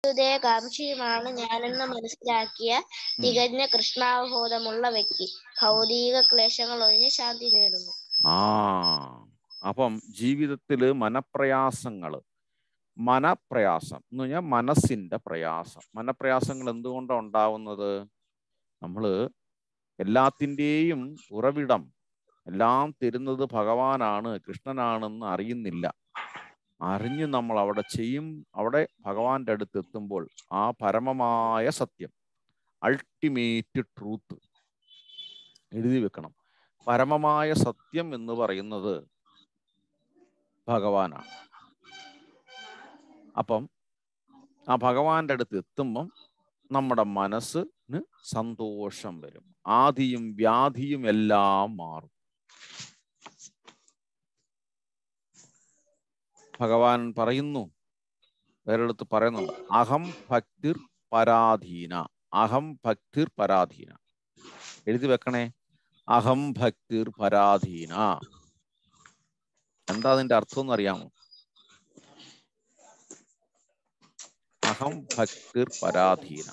കാംക്ഷിയുമാണ് ഞാനെന്ന് മനസ്സിലാക്കിയ തികഞ്ഞ കൃഷ്ണാവബോധമുള്ള വ്യക്തി ഭൗതിക ക്ലേശങ്ങൾ ഒഴിഞ്ഞ് ശാന്തി നേടുന്നു ആ അപ്പം ജീവിതത്തില് മനപ്രയാസങ്ങള് മനപ്രയാസം എന്ന് പറഞ്ഞാൽ മനസ്സിന്റെ പ്രയാസം മനപ്രയാസങ്ങൾ എന്തുകൊണ്ടാണ് ഉണ്ടാവുന്നത് നമ്മള് എല്ലാത്തിൻ്റെയും ഉറവിടം എല്ലാം തരുന്നത് ഭഗവാനാണ് കൃഷ്ണനാണെന്ന് അറിയുന്നില്ല അറിഞ്ഞ് നമ്മൾ അവിടെ ചെയ്യും അവിടെ ഭഗവാന്റെ അടുത്ത് എത്തുമ്പോൾ ആ പരമമായ സത്യം അൾട്ടിമേറ്റ് ട്രൂത്ത് എഴുതി വെക്കണം പരമമായ സത്യം എന്ന് പറയുന്നത് ഭഗവാനാണ് അപ്പം ആ ഭഗവാന്റെ അടുത്ത് എത്തുമ്പം നമ്മുടെ മനസ്സിന് സന്തോഷം വരും ആദിയും വ്യാധിയും എല്ലാം മാറും ഭഗവാൻ പറയുന്നു വേറെടുത്ത് പറയുന്നുണ്ട് അഹം ഭക്തിർ പരാധീന അഹം ഭക്തിർ പരാധീന എഴുതി വെക്കണേ അഹം ഭക്തിർ പരാധീന എന്താ അതിന്റെ അർത്ഥം എന്ന് അറിയാമോ അഹം ഭക്തിർ പരാധീന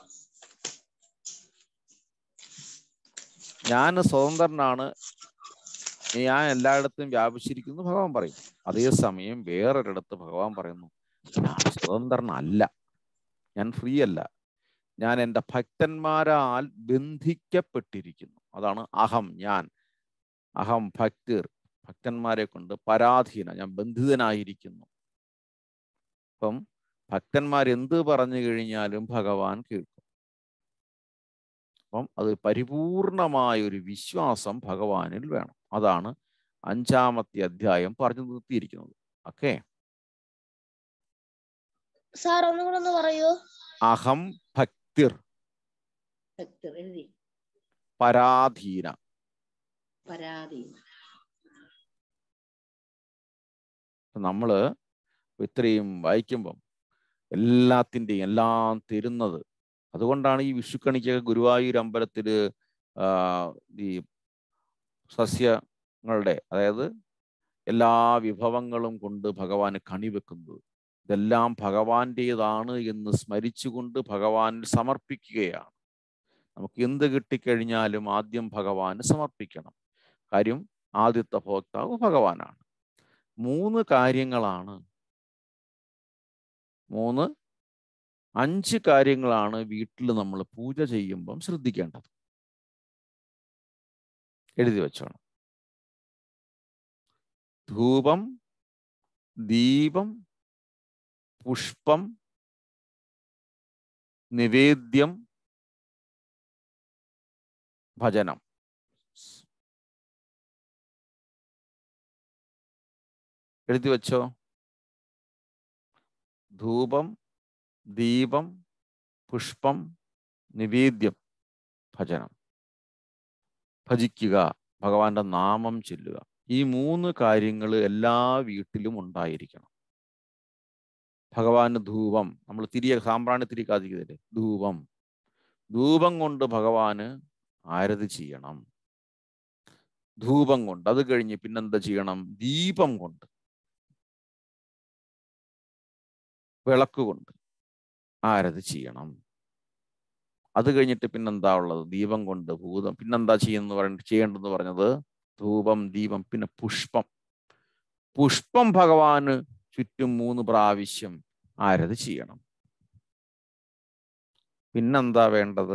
ഞാൻ സ്വതന്ത്രനാണ് ഞാൻ എല്ലായിടത്തും വ്യാപിച്ചിരിക്കുന്നു ഭഗവാൻ പറയും അതേസമയം വേറൊരിടത്ത് ഭഗവാൻ പറയുന്നു ഞാൻ സ്വതന്ത്രനല്ല ഞാൻ ഫ്രീ അല്ല ഞാൻ എൻ്റെ ഭക്തന്മാരാൽ ബന്ധിക്കപ്പെട്ടിരിക്കുന്നു അതാണ് അഹം ഞാൻ അഹം ഭക്തിർ ഭക്തന്മാരെ കൊണ്ട് പരാധീന ഞാൻ ബന്ധിതനായിരിക്കുന്നു അപ്പം ഭക്തന്മാർ എന്ത് പറഞ്ഞു കഴിഞ്ഞാലും ഭഗവാൻ കേൾക്കും അപ്പം അത് പരിപൂർണമായ ഒരു വിശ്വാസം ഭഗവാനിൽ വേണം അതാണ് അഞ്ചാമത്തെ അധ്യായം പറഞ്ഞു നിർത്തിയിരിക്കുന്നത് ഓക്കെ സാർ ഒന്നും കൂടെ ഒന്ന് പറയൂ അഹം ഭക്തിർ ഭക്തർ എഴുതി പരാധീന പരാതി നമ്മള് ഇത്രയും വായിക്കുമ്പം എല്ലാത്തിൻ്റെയും എല്ലാം തരുന്നത് അതുകൊണ്ടാണ് ഈ വിഷുക്കണിക്കൊക്കെ ഗുരുവായൂർ അമ്പലത്തില് ആ, ഈ സസ്യങ്ങളുടെ അതായത് എല്ലാ വിഭവങ്ങളും കൊണ്ട് ഭഗവാന് കണി വെക്കുന്നത് ഇതെല്ലാം ഭഗവാന്റേതാണ് എന്ന് സ്മരിച്ചുകൊണ്ട് ഭഗവാനിൽ സമർപ്പിക്കുകയാണ് നമുക്ക് എന്ത് കിട്ടിക്കഴിഞ്ഞാലും ആദ്യം ഭഗവാന് സമർപ്പിക്കണം കാര്യം ആദ്യത്തെ ഭോക്താവ് ഭഗവാനാണ് മൂന്ന് കാര്യങ്ങളാണ് മൂന്ന് അഞ്ച് കാര്യങ്ങളാണ് വീട്ടിൽ നമ്മൾ പൂജ ചെയ്യുമ്പം ശ്രദ്ധിക്കേണ്ടത് എഴുതി വെച്ചോണം ധൂപം ദീപം പുഷ്പം നിവേദ്യം ഭജനം എഴുതി വെച്ചോ ധൂപം ദീപം പുഷ്പം നിവേദ്യം ഭജനം ഭജിക്കുക ഭഗവാന്റെ നാമം ചൊല്ലുക ഈ മൂന്ന് കാര്യങ്ങൾ എല്ലാ വീട്ടിലും ഉണ്ടായിരിക്കണം ഭഗവാന് ധൂപം നമ്മൾ തിരികെ സാമ്പ്രാണി തിരി കാതിക്കുന്നില്ലേ ധൂപം ധൂപം കൊണ്ട് ഭഗവാന് ആരതി ചെയ്യണം ധൂപം കൊണ്ട് അത് കഴിഞ്ഞ് പിന്നെന്താ ചെയ്യണം ദീപം കൊണ്ട് വിളക്ക് കൊണ്ട് ആരതി ചെയ്യണം അത് കഴിഞ്ഞിട്ട് പിന്നെന്താ ഉള്ളത് ദീപം കൊണ്ട് ഭൂതം പിന്നെന്താ ചെയ്യുന്ന പറ ചെയ്യേണ്ടെന്ന് പറഞ്ഞത് ധൂപം ദീപം പിന്നെ പുഷ്പം പുഷ്പം ഭഗവാന് ചുറ്റും മൂന്ന് പ്രാവശ്യം ആരതി ചെയ്യണം പിന്നെന്താ വേണ്ടത്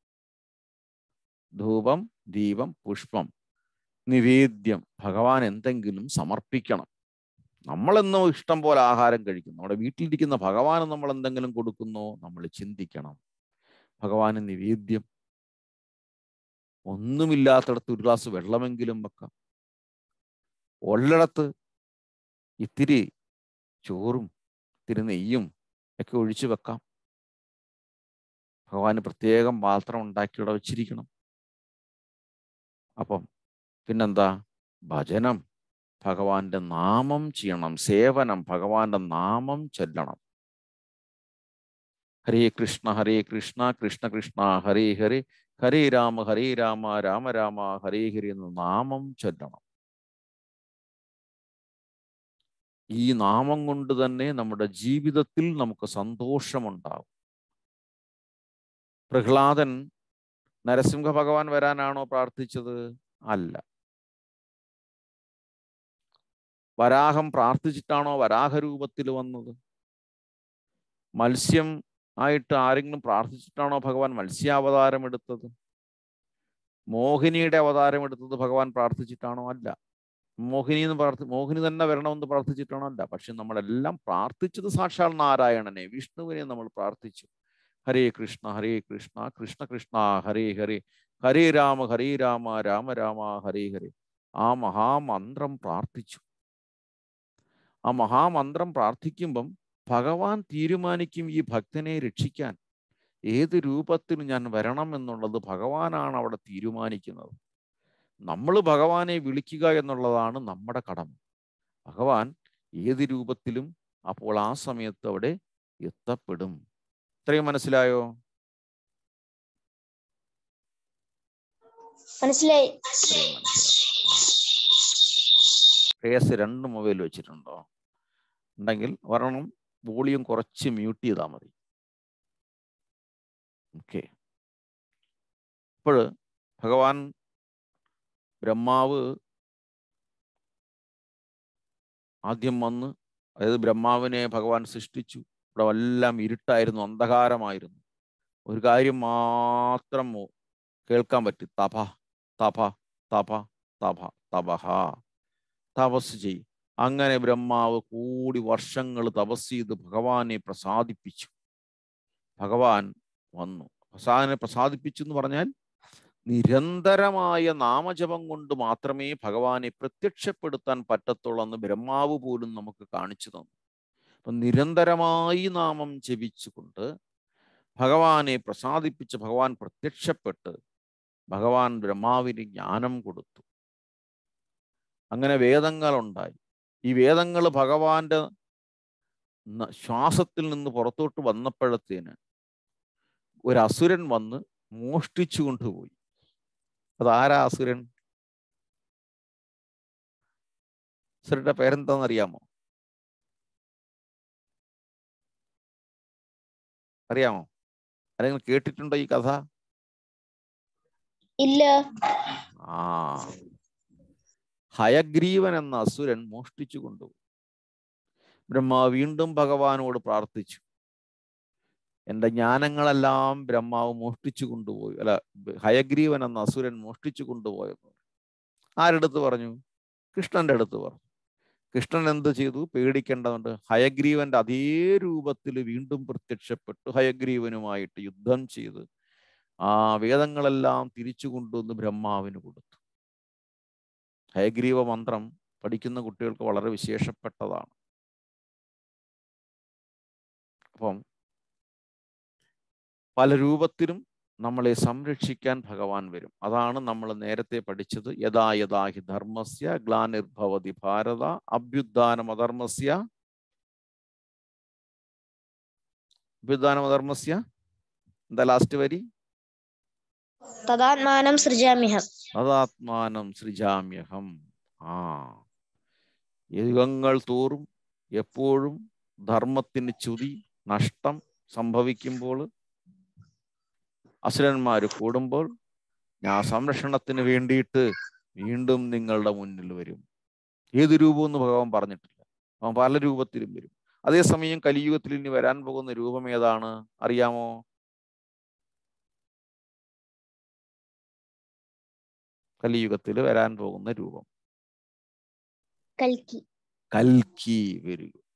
ധൂപം ദീപം പുഷ്പം നിവേദ്യം ഭഗവാൻ എന്തെങ്കിലും സമർപ്പിക്കണം നമ്മളെന്നും ഇഷ്ടം പോലെ ആഹാരം കഴിക്കുന്നു നമ്മുടെ വീട്ടിലിരിക്കുന്ന ഭഗവാന് നമ്മൾ എന്തെങ്കിലും കൊടുക്കുന്നോ നമ്മൾ ചിന്തിക്കണം ഭഗവാന് നിവേദ്യം ഒന്നുമില്ലാത്തടത്ത് ഒരു ഗ്ലാസ് വെള്ളമെങ്കിലും വെക്കാം ഉള്ളിടത്ത് ഇത്തിരി ചോറും ഇത്തിരി നെയ്യും ഒക്കെ ഒഴിച്ചു വെക്കാം ഭഗവാന് പ്രത്യേകം പാത്രം ഉണ്ടാക്കി ഇവിടെ വെച്ചിരിക്കണം അപ്പം പിന്നെന്താ ഭജനം ഭഗവാന്റെ നാമം ചെയ്യണം സേവനം ഭഗവാന്റെ നാമം ചൊല്ലണം ഹരേ കൃഷ്ണ ഹരേ കൃഷ്ണ കൃഷ്ണ കൃഷ്ണ ഹരേ ഹരേ ഹരേ രാമ ഹരേ രാമ രാമ രാമ ഹരേ ഹരി എന്ന് നാമം ചൊല്ലണം ഈ നാമം കൊണ്ട് തന്നെ നമ്മുടെ ജീവിതത്തിൽ നമുക്ക് സന്തോഷമുണ്ടാകും പ്രഹ്ലാദൻ നരസിംഹ ഭഗവാൻ വരാനാണോ പ്രാർത്ഥിച്ചത് അല്ല വരാഹം പ്രാർത്ഥിച്ചിട്ടാണോ വരാഹ രൂപത്തിൽ വന്നത് മത്സ്യം ആയിട്ട് ആരെങ്കിലും പ്രാർത്ഥിച്ചിട്ടാണോ ഭഗവാൻ മത്സ്യാവതാരം എടുത്തത് മോഹിനിയുടെ അവതാരം എടുത്തത് ഭഗവാൻ പ്രാർത്ഥിച്ചിട്ടാണോ അല്ല മോഹിനി എന്ന് പ്രാർത്ഥി മോഹിനി തന്നെ വരണമെന്ന് പ്രാർത്ഥിച്ചിട്ടാണോ അല്ല പക്ഷെ നമ്മളെല്ലാം പ്രാർത്ഥിച്ചത് സാക്ഷാൽ നാരായണനെ വിഷ്ണുവിനെ നമ്മൾ പ്രാർത്ഥിച്ചു ഹരേ കൃഷ്ണ ഹരേ കൃഷ്ണ കൃഷ്ണ കൃഷ്ണ ഹരേ ഹരേ ഹരേ രാമ ഹരേ രാമ രാമ രാമ ഹരേ ഹരേ ആ മഹാമന്ത്രം പ്രാർത്ഥിച്ചു ആ മഹാമന്ത്രം പ്രാർത്ഥിക്കുമ്പം ഭഗവാൻ തീരുമാനിക്കും ഈ ഭക്തനെ രക്ഷിക്കാൻ ഏത് രൂപത്തിൽ ഞാൻ വരണം എന്നുള്ളത് ഭഗവാനാണ് അവിടെ തീരുമാനിക്കുന്നത് നമ്മൾ ഭഗവാനെ വിളിക്കുക എന്നുള്ളതാണ് നമ്മുടെ കടമ ഭഗവാൻ ഏത് രൂപത്തിലും അപ്പോൾ ആ സമയത്ത് അവിടെ എത്തപ്പെടും ഇത്രയും മനസ്സിലായോ മനസ്സിലായി ഇത്രയും മനസ്സിലായോ ശ്രേയസ് രണ്ട് മൊബൈൽ വെച്ചിട്ടുണ്ടോ ഉണ്ടെങ്കിൽ ഒരെണ്ണം വോളിയം കുറച്ച് മ്യൂട്ട് ചെയ്താൽ മതി ഓക്കെ അപ്പോൾ ഭഗവാൻ ബ്രഹ്മാവ് ആദ്യം വന്ന് അതായത് ബ്രഹ്മാവിനെ ഭഗവാൻ സൃഷ്ടിച്ചു ഇവിടെ എല്ലാം ഇരുട്ടായിരുന്നു അന്ധകാരമായിരുന്നു ഒരു കാര്യം മാത്രം മോ- കേൾക്കാൻ പറ്റി തപ തപ തപ തപ തപഹ തപസ് ചെയ്യും അങ്ങനെ ബ്രഹ്മാവ് കൂടി വർഷങ്ങൾ തപസ് ചെയ്ത് ഭഗവാനെ പ്രസാദിപ്പിച്ചു ഭഗവാൻ വന്നു പ്രസാദനെ പ്രസാദിപ്പിച്ചു എന്ന് പറഞ്ഞാൽ നിരന്തരമായ നാമജപം കൊണ്ട് മാത്രമേ ഭഗവാനെ പ്രത്യക്ഷപ്പെടുത്താൻ പറ്റത്തുള്ളൂ എന്ന് ബ്രഹ്മാവ് പോലും നമുക്ക് കാണിച്ചു തന്നു അപ്പൊ നിരന്തരമായി നാമം ജപിച്ചുകൊണ്ട് ഭഗവാനെ പ്രസാദിപ്പിച്ച് ഭഗവാൻ പ്രത്യക്ഷപ്പെട്ട് ഭഗവാൻ ബ്രഹ്മാവിന് ജ്ഞാനം കൊടുത്തു അങ്ങനെ വേദങ്ങളുണ്ടായി ഈ വേദങ്ങൾ ഭഗവാന്റെ ന- ശ്വാസത്തിൽ നിന്ന് പുറത്തോട്ട് വന്നപ്പോഴത്തേന് ഒരു അസുരൻ വന്ന് മോഷ്ടിച്ചു കൊണ്ടുപോയി അതാരാ അസുരൻ അസുരന്റെ പേരെന്താണെന്നറിയാമോ അറിയാമോ ആരെങ്കിലും കേട്ടിട്ടുണ്ടോ ഈ കഥ ഇല്ല ആ ഹയഗ്രീവൻ എന്ന അസുരൻ മോഷ്ടിച്ചു കൊണ്ടുപോയി ബ്രഹ്മ വീണ്ടും ഭഗവാനോട് പ്രാർത്ഥിച്ചു എന്റെ ജ്ഞാനങ്ങളെല്ലാം ബ്രഹ്മാവ് മോഷ്ടിച്ചു കൊണ്ടുപോയി അല്ല ബ- ഹയഗ്രീവൻ എന്ന അസുരൻ മോഷ്ടിച്ചു കൊണ്ടുപോയെന്ന് പറഞ്ഞു ആരെടുത്ത് പറഞ്ഞു കൃഷ്ണന്റെ അടുത്ത് പറഞ്ഞു കൃഷ്ണൻ എന്ത് ചെയ്തു പേടിക്കേണ്ടതുണ്ട് ഹയഗ്രീവന്റെ അതേ രൂപത്തിൽ വീണ്ടും പ്രത്യക്ഷപ്പെട്ടു ഹയഗ്രീവനുമായിട്ട് യുദ്ധം ചെയ്ത് ആ വേദങ്ങളെല്ലാം തിരിച്ചു കൊണ്ടുവന്ന് ബ്രഹ്മാവിന് കൊടുത്തു ഹയഗ്രീവ മന്ത്രം പഠിക്കുന്ന കുട്ടികൾക്ക് വളരെ വിശേഷപ്പെട്ടതാണ് അപ്പം പല രൂപത്തിലും നമ്മളെ സംരക്ഷിക്കാൻ ഭഗവാൻ വരും അതാണ് നമ്മൾ നേരത്തെ പഠിച്ചത് യഥാ യഥാ ഹി ധർമ്മസ്യ ഗ്ലാനിർഭവതി ഭാരത അഭ്യുത്ഥാനം അധർമ്മസ്യ അഭ്യുത്ഥാനം അധർമ്മസ്യ എന്താ ലാസ്റ്റ് വരി തദാത്മാനം സൃജാമ്യഹം തദാത്മാനം സൃജാമ്യഹം ആ യുഗങ്ങൾ തോറും എപ്പോഴും ധർമ്മത്തിന് ചുതി നഷ്ടം സംഭവിക്കുമ്പോൾ അസുരന്മാർ കൂടുമ്പോൾ ഞാൻ സംരക്ഷണത്തിന് വേണ്ടിയിട്ട് വീണ്ടും നിങ്ങളുടെ മുന്നിൽ വരും ഏത് രൂപമെന്ന് ഭഗവാൻ പറഞ്ഞിട്ടില്ല അവൻ പല രൂപത്തിലും വരും അതേസമയം കലിയുഗത്തിൽ ഇനി വരാൻ പോകുന്ന രൂപം ഏതാണ് അറിയാമോ കലിയുഗത്തിൽ വരാൻ പോകുന്ന രൂപം കൽക്കി കൽക്കി വെരി ഗുഡ്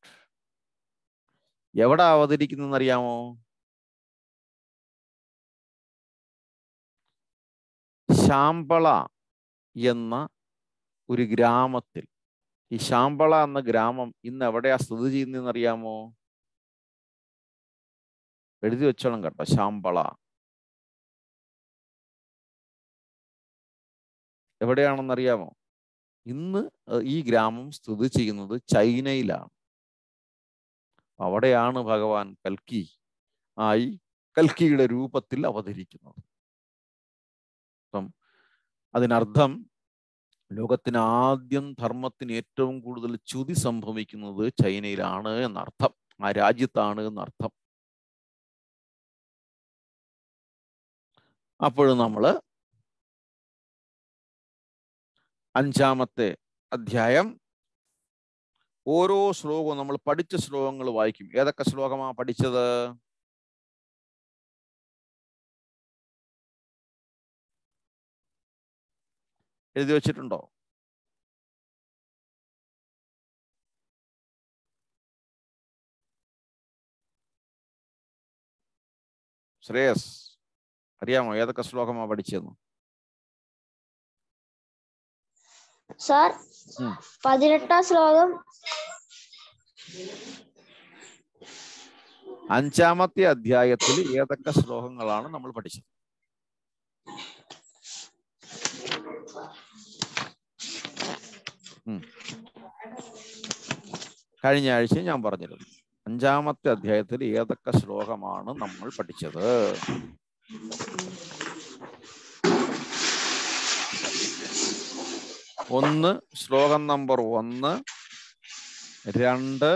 എവിടെ അവതരിക്കുന്നെന്ന് അറിയാമോ ശാമ്പള എന്ന ഒരു ഗ്രാമത്തിൽ ഈ ശാമ്പള എന്ന ഗ്രാമം ഇന്ന് എവിടെയാ സ്ഥിതി ചെയ്യുന്നതെന്ന് അറിയാമോ എഴുതി വെച്ചോണം കേട്ടോ ശാമ്പള എവിടെയാണെന്ന് അറിയാമോ ഇന്ന് അഹ് ഈ ഗ്രാമം സ്ഥിതി ചെയ്യുന്നത് ചൈനയിലാണ് അവിടെയാണ് ഭഗവാൻ കൽക്കി ആയി കൽക്കിയുടെ രൂപത്തിൽ അവതരിക്കുന്നത് അപ്പം അതിനർത്ഥം ലോകത്തിന് ആദ്യം ധർമ്മത്തിന് ഏറ്റവും കൂടുതൽ ച്യുതി സംഭവിക്കുന്നത് ചൈനയിലാണ് എന്നർത്ഥം ആ രാജ്യത്താണ് എന്നർത്ഥം അപ്പോഴും നമ്മൾ അഞ്ചാമത്തെ അധ്യായം ഓരോ ശ്ലോകവും നമ്മൾ പഠിച്ച ശ്ലോകങ്ങൾ വായിക്കും ഏതൊക്കെ ശ്ലോകമാ പഠിച്ചത് എഴുതി വെച്ചിട്ടുണ്ടോ ശ്രേയസ് അറിയാമോ ഏതൊക്കെ ശ്ലോകമാ പഠിച്ചതെന്ന് സാർ ഉം. പതിനെട്ടാം ശ്ലോകം അഞ്ചാമത്തെ അധ്യായത്തിൽ ഏതൊക്കെ ശ്ലോകങ്ങളാണ് നമ്മൾ പഠിച്ചത് ഉം. കഴിഞ്ഞ ആഴ്ച ഞാൻ പറഞ്ഞിരുന്നു അഞ്ചാമത്തെ അധ്യായത്തിൽ ഏതൊക്കെ ശ്ലോകമാണ് നമ്മൾ പഠിച്ചത് ഒന്ന് ശ്ലോകം നമ്പർ ഒന്ന് രണ്ട്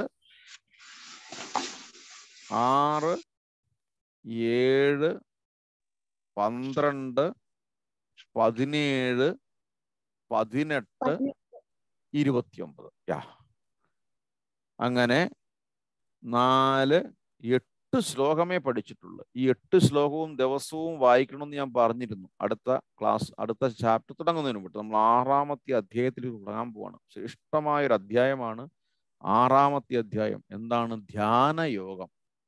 ആറ് ഏഴ് പന്ത്രണ്ട് പതിനേഴ് പതിനെട്ട് ഇരുപത്തിയൊമ്പത് യാ അങ്ങനെ നാല് എട്ട് ശ്ലോകമേ പഠിച്ചിട്ടുള്ളൂ ഈ എട്ട് ശ്ലോകവും ദിവസവും വായിക്കണമെന്ന് ഞാൻ പറഞ്ഞിരുന്നു അടുത്ത ക്ലാസ് അടുത്ത ചാപ്റ്റർ തുടങ്ങുന്നതിന് മുമ്പ് നമ്മൾ ആറാമത്തെ അധ്യായത്തിൽ തുടങ്ങാൻ പോവാണ് ശ്രേഷ്ഠമായ ഒരു അധ്യായമാണ് ആറാമത്തെ അധ്യായം എന്താണ് ധ്യാനയോഗം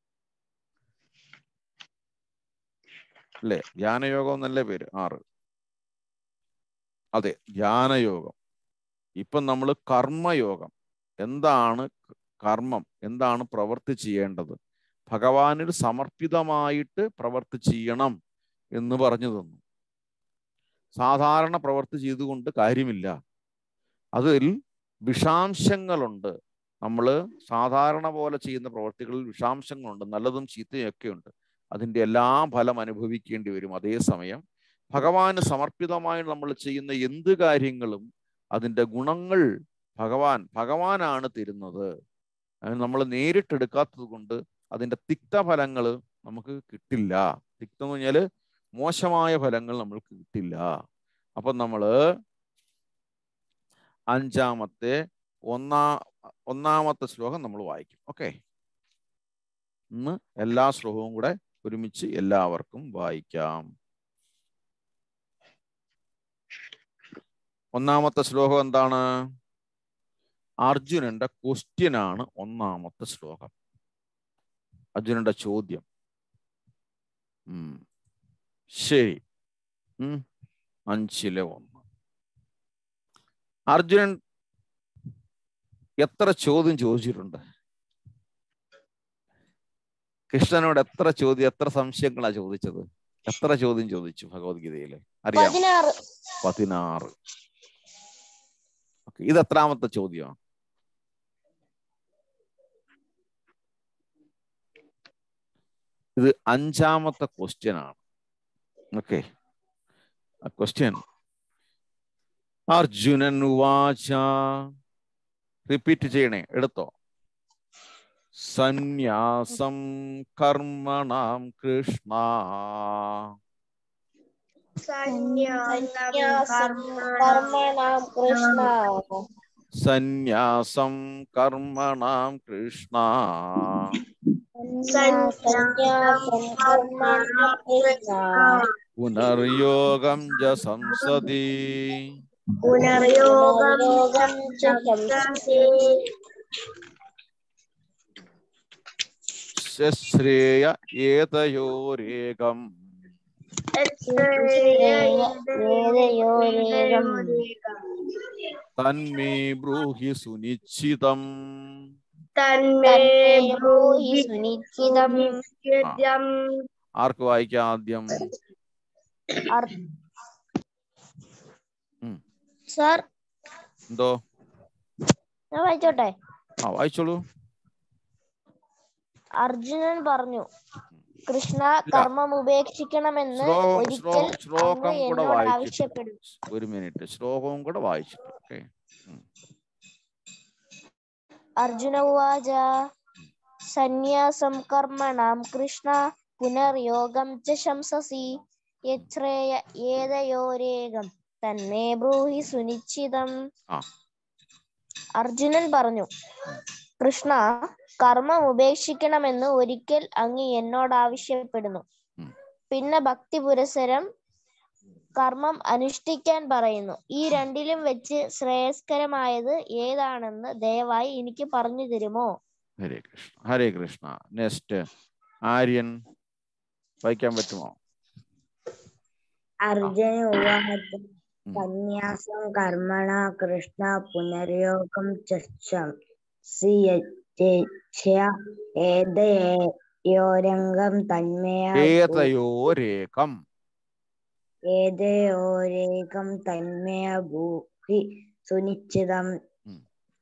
അല്ലേ ധ്യാനയോഗം എന്നല്ലേ പേര് ആറ് അതെ ധ്യാനയോഗം ഇപ്പം നമ്മൾ കർമ്മയോഗം എന്താണ് കർമ്മം എന്താണ് പ്രവൃത്തി ചെയ്യേണ്ടത് ഭഗവാനിൽ സമർപ്പിതമായിട്ട് പ്രവൃത്തി ചെയ്യണം എന്ന് പറഞ്ഞു തന്നു സാധാരണ പ്രവൃത്തി ചെയ്തുകൊണ്ട് കാര്യമില്ല അതിൽ വിഷാംശങ്ങളുണ്ട് നമ്മൾ സാധാരണ പോലെ ചെയ്യുന്ന പ്രവൃത്തികളിൽ വിഷാംശങ്ങളുണ്ട് നല്ലതും ചീത്തയും ഒക്കെ ഉണ്ട് അതിൻ്റെ എല്ലാ ഫലം അനുഭവിക്കേണ്ടി വരും അതേസമയം ഭഗവാന് സമർപ്പിതമായി നമ്മൾ ചെയ്യുന്ന എന്ത് കാര്യങ്ങളും അതിൻ്റെ ഗുണങ്ങൾ ഭഗവാൻ ഭഗവാനാണ് തരുന്നത് നമ്മൾ നേരിട്ടെടുക്കാത്തത് കൊണ്ട് അതിൻ്റെ തിക്തഫലങ്ങൾ നമുക്ക് കിട്ടില്ല തിക്തം എന്ന് പറഞ്ഞാൽ മോശമായ ഫലങ്ങൾ നമ്മൾക്ക് കിട്ടില്ല അപ്പം നമ്മൾ അഞ്ചാമത്തെ ഒന്നാ ഒന്നാമത്തെ ശ്ലോകം നമ്മൾ വായിക്കും ഓക്കെ ഇന്ന് എല്ലാ ശ്ലോകവും കൂടെ ഒരുമിച്ച് എല്ലാവർക്കും വായിക്കാം ഒന്നാമത്തെ ശ്ലോകം എന്താണ് അർജുനന്റെ ക്വസ്റ്റ്യൻ ആണ് ഒന്നാമത്തെ ശ്ലോകം അർജുനന്റെ ചോദ്യം ഉം ശരി ഉം അഞ്ചിലെ ഒന്ന് അർജുനൻ എത്ര ചോദ്യം ചോദിച്ചിട്ടുണ്ട് കൃഷ്ണനോട് എത്ര ചോദ്യം എത്ര സംശയങ്ങളാ ചോദിച്ചത് എത്ര ചോദ്യം ചോദിച്ചു ഭഗവത്ഗീതയില് അറിയാം പതിനാറ് പതിനാറ് ഓക്കെ ഇത് എത്രാമത്തെ ചോദ്യമാണ് ഇത് അഞ്ചാമത്തെ ക്വസ്റ്റ്യൻ ആണ് ഓക്കെ ക്വസ്റ്റ്യൻ അർജുനൻ ഉവാച റിപ്പീറ്റ് ചെയ്യണേ എടുത്തോ സന്യാസം കർമ്മണാം കൃഷ്ണ കർമ്മണാം കൃഷ്ണ സന്യാസം കർമ്മണാം കൃഷ്ണ സന്യാസം കർമ്മണാം കൃഷ്ണ പുനർയോഗം ജ സംസതി പുനർയോഗം ച സംസതി ശ്രേയ ഏതയോരേകം വേദയോരേകം തന്മേ ബ്രൂഹി സുനിശ്ചിതം തന്മേ ബ്രൂഹി സുനിശ്ചിതം ആർക്ക് വായിക്കാം ആദ്യം സാർ എന്തോ ഞാൻ വായിച്ചോട്ടെ ആ വായിച്ചോളൂ അർജുനൻ പറഞ്ഞു കൃഷ്ണ കർമ്മം ഉപേക്ഷിക്കണമെന്ന് ശ്ലോകം ഒരിക്കൽ ശ്ലോകം ശ്ലോകം അങ്ങ് കൂടെ എന്നോട് വായിച്ചിട്ട് ആവശ്യപ്പെടും ഒരു മിനിറ്റ് ശ്ലോകവും കൂടെ വായിച്ചിട്ട് ഓക്കെ അർജുന ഉവാച സന്യാസം കർമ്മണാം കൃഷ്ണ പുനർയോഗം ച ശംസസി യച്ഛ്രേയ ഏതയോരേകം തന്നെ ബ്രൂഹി സുനിശ്ചിതം ആ. അർജുനൻ പറഞ്ഞു കൃഷ്ണ കർമ്മം ഉപേക്ഷിക്കണമെന്ന് ഒരിക്കൽ അങ്ങ് എന്നോട് ആവശ്യപ്പെടുന്നു ഉം. പിന്നെ ഭക്തി പുരസരം കർമ്മം അനുഷ്ഠിക്കാൻ പറയുന്നു ഈ രണ്ടിലും വെച്ച് ശ്രേയസ്കരമായത് ഏതാണെന്ന് ദയവായി എനിക്ക് പറഞ്ഞു തരുമോ ഹരേ കൃഷ്ണ ഹരേ കൃഷ്ണ നെക്സ്റ്റ് ആര്യൻ വായിക്കാൻ പറ്റുമോ അർജുന ഉവാച ഉം. സന്യാസം കർമ്മണ കൃഷ്ണ പുനർയോഗം ചി ഏതയോരംഗം തന്മയ ഏതയോരേകം ഏതയോരേകം തന്മയ ഭൂഹി സുനിശ്ചിതം ഉം.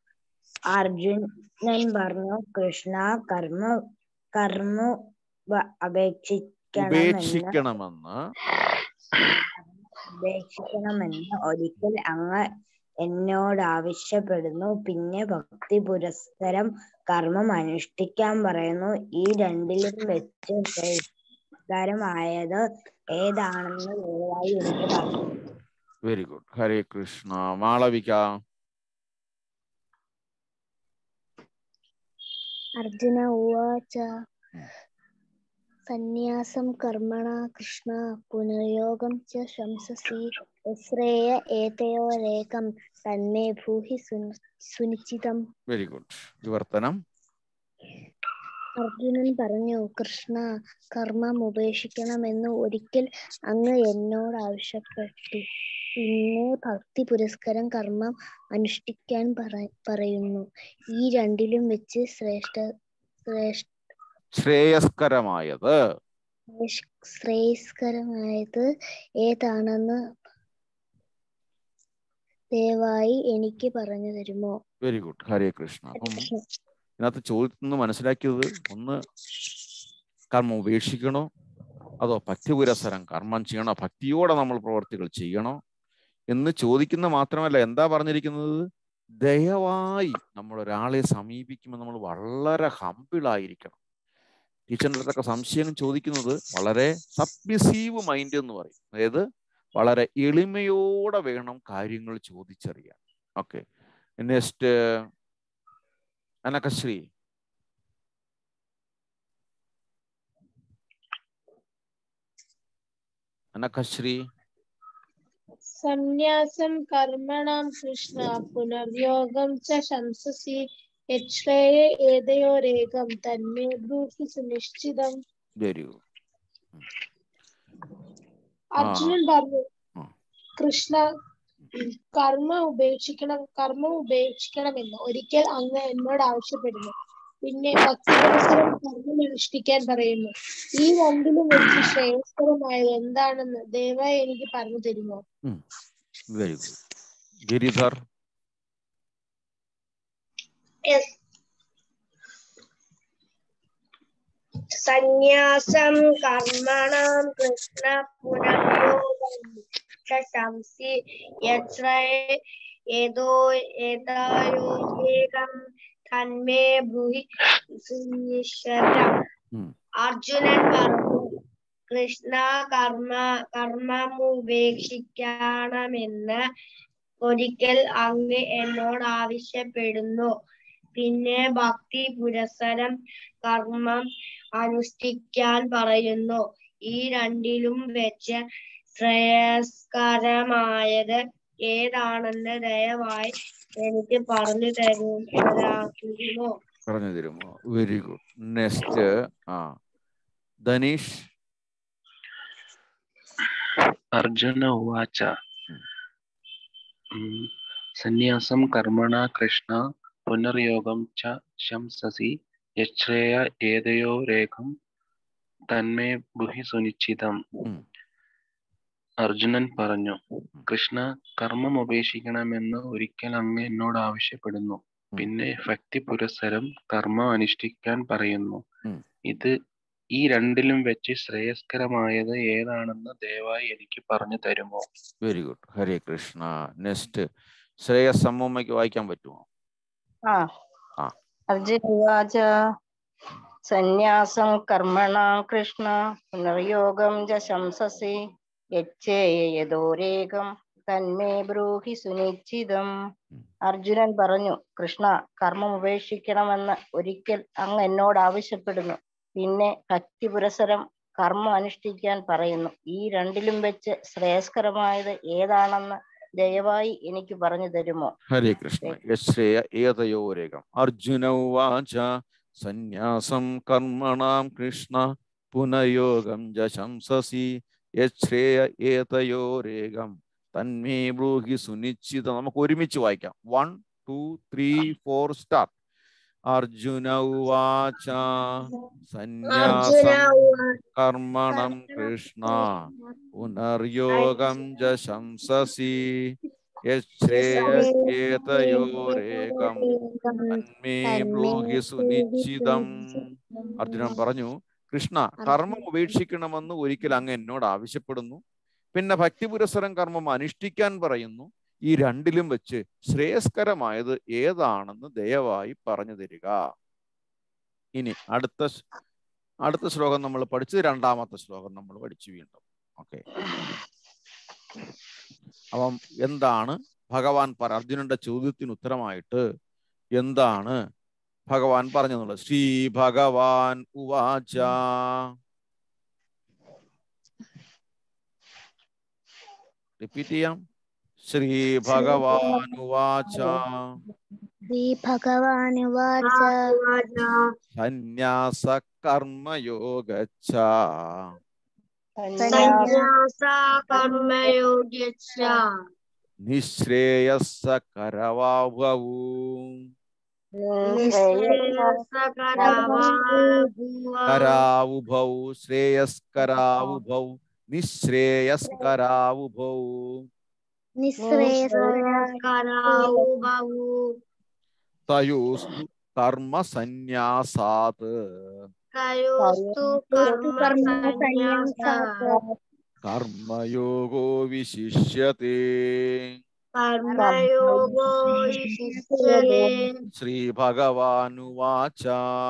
അർജുനൻ പറഞ്ഞു കൃഷ്ണ കർമ്മ കർമ്മ വ- അപേക്ഷിക്കണമെന്ന് ഉപേക്ഷിക്കണമെന്ന് ഉപേക്ഷിക്കണമെന്ന് ഒരിക്കൽ അങ്ങ് എന്നോട് ആവശ്യപ്പെടുന്നു പിന്നെ ഭക്തി പുരസ്സരം കർമ്മം അനുഷ്ഠിക്കാൻ പറയുന്നു ഈ രണ്ടിലും വെച്ച് ശ്രേഷ്ഠകരമായത് ഏതാണെന്ന് ദയവായി എനിക്ക് പറഞ്ഞു വെരി ഗുഡ് ഹരേ കൃഷ്ണ മാളവിക അർജുന ഉവാച സന്യാസം കർമ്മണ കൃഷ്ണ പുനർയോഗം ച ശംസസി ശ്രേയ ഏതയോരേകം തന്മേ ഭൂഹി സുനി- സുനിശ്ചിതം വെരി ഗുഡ് വിവർത്തനം അർജുനൻ പറഞ്ഞു കൃഷ്ണ കർമ്മം ഉപേക്ഷിക്കണമെന്ന് ഒരിക്കൽ അങ്ങ് എന്നോട് ആവശ്യപ്പെട്ടു പിന്നെ ഭക്തി പുരസ്കരം കർമ്മം അനുഷ്ഠിക്കാൻ പറ- പറയുന്നു ഈ രണ്ടിലും വെച്ച് ശ്രേഷ്ഠ ശ്രേഷ്ഠ ശ്രേയസ്കരമായത് ശ്രേയസ്കരമായത് ഏതാണെന്ന് ദയവായി എനിക്ക് പറഞ്ഞു തരുമോ വെരി ഗുഡ് ഹരേ കൃഷ്ണ അപ്പം ഇതിനകത്ത് ചോദ്യത്തിൽ നിന്ന് മനസ്സിലാക്കിയത് ഒന്ന് കർമ്മം ഉപേക്ഷിക്കണോ അതോ ഭക്തിപുരസരം കർമ്മം ചെയ്യണോ ഭക്തിയോടെ നമ്മൾ പ്രവർത്തികൾ ചെയ്യണോ എന്ന് ചോദിക്കുന്ന മാത്രമല്ല എന്താ പറഞ്ഞിരിക്കുന്നത് ദയവായി നമ്മൾ ഒരാളെ സമീപിക്കുമ്പോൾ നമ്മൾ വളരെ ഹമ്പിളായിരിക്കണം ടീച്ചറിൻ്റെ അടുത്തൊക്കെ സംശയം ചോദിക്കുന്നത് വളരെ സബ്മിസീവ് മൈൻഡ് എന്ന് പറയും അതായത് വളരെ എളിമയോടെ വേണം കാര്യങ്ങൾ ചോദിച്ചറിയാൻ ഓക്കെ നെക്സ്റ്റ് അനക്കശ്രീ അനക്കശ്രീ സന്യാസം കർമ്മണാം കൃഷ്ണ പുനർയോഗം ച ശംസസി യശ്രേയ ഏതയോരേകം തന്മേ ബ്രൂഹി സുനിശ്ചിതം വെരി ഗുഡ് അർജുനൻ പറഞ്ഞു ആ. കൃഷ്ണ കർമ്മ ഉപേക്ഷിക്കണം കർമ്മം ഉപേക്ഷിക്കണമെന്ന് ഒരിക്കൽ അങ്ങ് എന്നോട് ആവശ്യപ്പെടുന്നു പിന്നെ ഭക്തിപരസ്പരം കർമ്മം അനുഷ്ഠിക്കാൻ പറയുന്നു ഈ രണ്ടിലും വെച്ച് ശ്രേയസ്കരമായത് എന്താണെന്ന് ദയവായി എനിക്ക് പറഞ്ഞു തരുമോ വെരി ഗുഡ് ഗിരിധർ സന്യാസം കർമ്മണം കൃഷ്ണ പുനർയോഗം ച ശംസി യത്ര ഏതോ ഏതായോരേകം തന്മേ ഭൂഹി സുനിശ്ചിതം ഉം. അർജുനൻ പറഞ്ഞു കൃഷ്ണ കർമ്മ കർമ്മമുപേക്ഷിക്കണമെന്ന് ഒരിക്കൽ അങ്ങ് എന്നോട് ആവശ്യപ്പെടുന്നു പിന്നെ ഭക്തി പുരസരം കർമ്മം അനുഷ്ഠിക്കാൻ പറയുന്നു ഈ രണ്ടിലും വെച്ച് ശ്രേയസ്കരമായത് ഏതാണെന്ന് ദയവായി എനിക്ക് പറഞ്ഞു തരൂ തരാമോ പറഞ്ഞു തരുമോ വെരി ഗുഡ് നെക്സ്റ്റ് ആ ധനീഷ് अर्जुन उवाच "उम्, सन्न्यासं कर्मणा कृष्ण पुनर्योगं च शंससि यच्छ्रेय एतयोरेकं തന്മേ ബുഹി സുനിശ്ചിതം ഉം. അർജുനൻ പറഞ്ഞു കൃഷ്ണ കർമ്മം ഉപേക്ഷിക്കണമെന്ന് ഒരിക്കൽ അങ്ങ് എന്നോട് ആവശ്യപ്പെടുന്നു പിന്നെ ഭക്തി പുരസ്സരം കർമ്മം അനുഷ്ഠിക്കാൻ പറയുന്നു ഉം. ഇത് ഈ രണ്ടിലും വെച്ച് ശ്രേയസ്കരമായത് ഏതാണെന്ന് ദയവായി എനിക്ക് പറഞ്ഞു തരുമോ very good Hare Krishna next Shreyas അമ്മൂമ്മയ്ക്ക് വായിക്കാൻ പറ്റുമോ ആ ആ. അർജുന ഉവാച സന്യാസം കർമ്മണ കൃഷ്ണ പുനർയോഗം ച ശംസസി യച്ഛേയ യദോരേകം തന്മേ ബ്രൂഹി സുനിശ്ചിതം അർജുനൻ പറഞ്ഞു കൃഷ്ണ കർമ്മം ഉപേക്ഷിക്കണമെന്ന് ഒരിക്കൽ അങ്ങ് എന്നോട് ആവശ്യപ്പെടുന്നു പിന്നെ ഭക്തി പുരസരം കർമ്മം അനുഷ്ഠിക്കാൻ പറയുന്നു ഈ രണ്ടിലും വെച്ച് ശ്രേയസ്കരമായത് ഏതാണെന്ന് ദയവായി എനിക്ക് പറഞ്ഞു തരുമോ ഹരേ കൃഷ്ണ യശ്രേയ ഏതയോരേകം അർജുന ഉവാച സന്യാസം കർമ്മണാം കൃഷ്ണ പുനയോഗം ജ ശംസസി യശ്രേയ ഏതയോരേകം തന്മേ ബ്രൂഹി സുനിശ്ചിത നമുക്ക് ഒരുമിച്ച് വായിക്കാം one two three four start Arjuna ഉവാച സന്യാസം കർമ്മണം കൃഷ്ണ പുനർയോഗം ജ ശംസസി യേതയോരേകം തന്മേ ബ്രൂഹി സുനിശ്ചിതം അർജുനൻ പറഞ്ഞു കൃഷ്ണ കർമ്മം ഉപേക്ഷിക്കണമെന്ന് ഒരിക്കൽ അങ്ങ് എന്നോട് ആവശ്യപ്പെടുന്നു പിന്നെ ഭക്തി പുരസരം കർമ്മം അനുഷ്ഠിക്കാൻ പറയുന്നു ഈ രണ്ടിലും വെച്ച് ശ്രേയസ്കരമായത് ഏതാണെന്ന് ദയവായി പറഞ്ഞു തരിക ഇനി അടുത്ത സ്- അടുത്ത ശ്ലോകം നമ്മൾ പഠിച്ചത് രണ്ടാമത്തെ ശ്ലോകം നമ്മൾ പഠിച്ചു വീണ്ടും ഓക്കെ അപ്പം എന്താണ് ഭഗവാൻ പറ അർജുനന്റെ ചോദ്യത്തിന് ഉത്തരമായിട്ട് എന്താണ് ഭഗവാൻ പറഞ്ഞെന്നുള്ളത് ശ്രീ ഭഗവാൻ ഉവാച റിപ്പീറ്റ് ചെയ്യാം ശ്രീ ഭഗവാൻ ഉവാച ശ്രീഭഗവാനുവാച സന്യാസ കർമ്മയോഗച്ച സന്യാസ കർമ്മയോഗ്യച്ച നിശ്രേയസ്സ കരവാഭവൂ കരാവുഭൗ ശ്രേയസ്കരാവുഭൗ നിശ്രേയസ്കരാവുഭൗ തയോസ്തു കർമ്മ സന്യാസാത് കയോസ്തു കർമ്മസന്യാസ കർമ്മയോഗോ വിശിഷ്യത്തെ കർമ്മയോഗോ വിശിഷ്യതേ ശ്രീ ഭഗവാനുവാച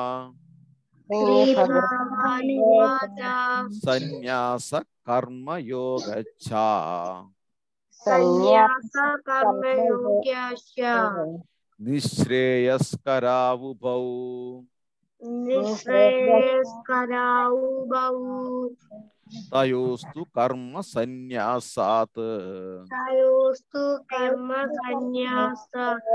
ശ്രീഭഗവാനുവാച സന്യാസ കർമ്മയോഗച്ഛ സന്യാസ കർമ്മയോഗ്യശ്ച നിശ്രേയസ്കരാവുഭൗ നിശ്രേയസ്കരാവുഭൗ തയോസ്തു കർമ്മ സന്യാസാത് തയോസ്തു കർമ്മസന്യാസ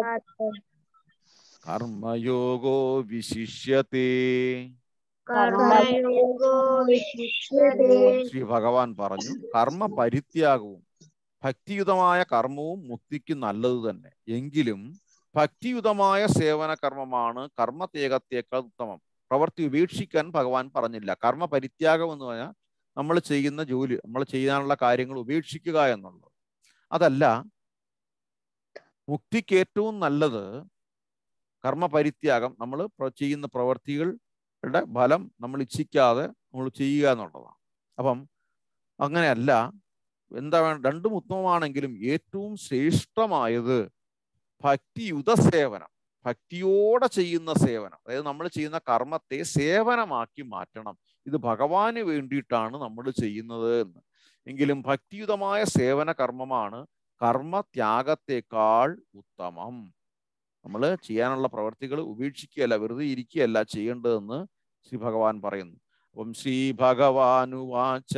കർമ്മയോഗോ വിശിഷ്യത്തെ കർമ്മയോഗോ വിശിഷ്യതേ ശ്രീ ഭഗവാൻ പറഞ്ഞു കർമ്മ പരിത്യാഗവും ഭക്തിയുതമായ കർമ്മവും മുക്തിക്ക് നല്ലത് തന്നെ എങ്കിലും ഭക്തിയുതമായ സേവന കർമ്മമാണ് കർമ്മത്യാഗത്തേക്കാൾ ഉത്തമം പ്രവൃത്തി ഉപേക്ഷിക്കാൻ ഭഗവാൻ പറഞ്ഞില്ല കർമ്മ പരിത്യാഗം എന്ന് പറഞ്ഞാൽ നമ്മൾ ചെയ്യുന്ന ജോലി നമ്മൾ ചെയ്യാനുള്ള കാര്യങ്ങൾ ഉപേക്ഷിക്കുക എന്നുള്ളത് അതല്ല മുക്തിക്ക് ഏറ്റവും നല്ലത് കർമ്മ പരിത്യാഗം നമ്മൾ ചെയ്യുന്ന പ്രവൃത്തികളുടെ ഫലം നമ്മൾ ഇച്ഛിക്കാതെ നമ്മൾ ചെയ്യുക എന്നുള്ളതാണ് അപ്പം അങ്ങനെയല്ല എന്താ വേണ്ട രണ്ടും ഉത്തമമാണെങ്കിലും ഏറ്റവും ശ്രേഷ്ഠമായത് ഭക്തിയുത സേവനം ഭക്തിയോടെ ചെയ്യുന്ന സേവനം അതായത് നമ്മൾ ചെയ്യുന്ന കർമ്മത്തെ സേവനമാക്കി മാറ്റണം ഇത് ഭഗവാന് വേണ്ടിയിട്ടാണ് നമ്മൾ ചെയ്യുന്നത് എന്ന് എങ്കിലും ഭക്തിയുതമായ സേവന കർമ്മമാണ് കർമ്മ ത്യാഗത്തെക്കാൾ ഉത്തമം നമ്മൾ ചെയ്യാനുള്ള പ്രവർത്തികൾ ഉപേക്ഷിക്കുകയല്ല വെറുതെ ഇരിക്കുകയല്ല ചെയ്യേണ്ടതെന്ന് ശ്രീ ഭഗവാൻ പറയുന്നു അപ്പം ശ്രീ ഭഗവാനുവാച